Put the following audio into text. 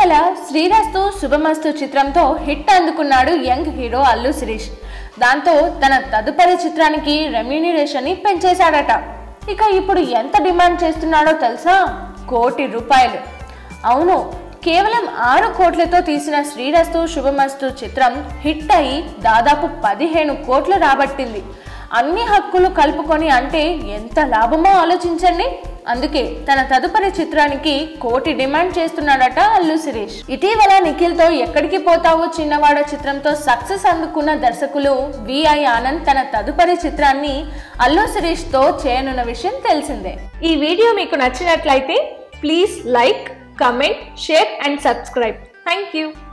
ఇటీవల శ్రీరస్తు శుభమస్తు చిత్రంతో హిట్ అందుకున్నాడు యంగ్ హీరో అల్లు శిరీష్ దాంతో తన తదుపరి చిత్రానికి రెమ్యూనరేషన్ ని పెంచేశాడట ఇక ఇప్పుడు ఎంత డిమాండ్ చేస్తున్నాడో తెలుసా కోటి రూపాయలు అవును కేవలం ఆరు కోట్లతో తీసిన శ్రీరస్తు శుభమస్తు చిత్రం హిట్ అయి దాదాపు పదిహేను కోట్లు రాబట్టింది అన్ని హక్కులు కలుపుకొని అంటే ఎంత లాభమో ఆలోచించండి అందుకే తన తదుపరి చిత్రానికి కోటి డిమాండ్ చేస్తున్నాడట అల్లు శిరీష్ ఇటీవల నిఖిల్ తో ఎక్కడికి పోతావో చిన్నవాడ చిత్రంతో సక్సెస్ అందుకున్న దర్శకులు విఐ ఆనంద్ తన తదుపరి చిత్రాన్ని అల్లు శిరీష్ తో చేయనున్న విషయం తెలిసిందే ఈ వీడియో మీకు నచ్చినట్లయితే please like comment share and subscribe thank you